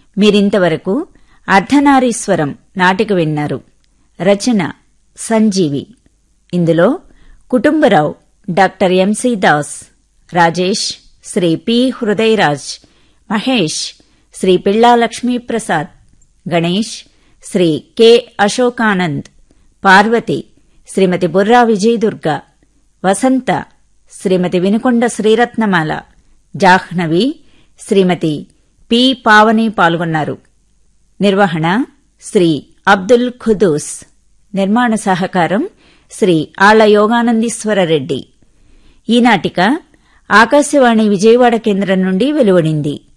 మీరింతవరకు అర్ధనారీశ్వరం నాటిక విన్నారు రచన సంజీవి ఇందులో Kutumbarao doctor M C Das Rajesh Shri P Hridayaraj Mahesh Shri Pilla Lakshmiprasad Ganesh Shri K Ashokanand Parvati Shrimati Burra Vijayadurga Vasantha Shrimati Vinukonda Sriratnamala Jahnavi Shrimati P Pavani పాల్గొన్నారు నిర్వహణ శ్రీ అబ్దుల్ ఖుదూస్ నిర్మాణ సహకారం శ్రీ ఆళ్ల యోగానందీశ్వర రెడ్డి ఈ నాటిక ఆకాశవాణి విజయవాడ కేంద్రం నుండి వెలువడింది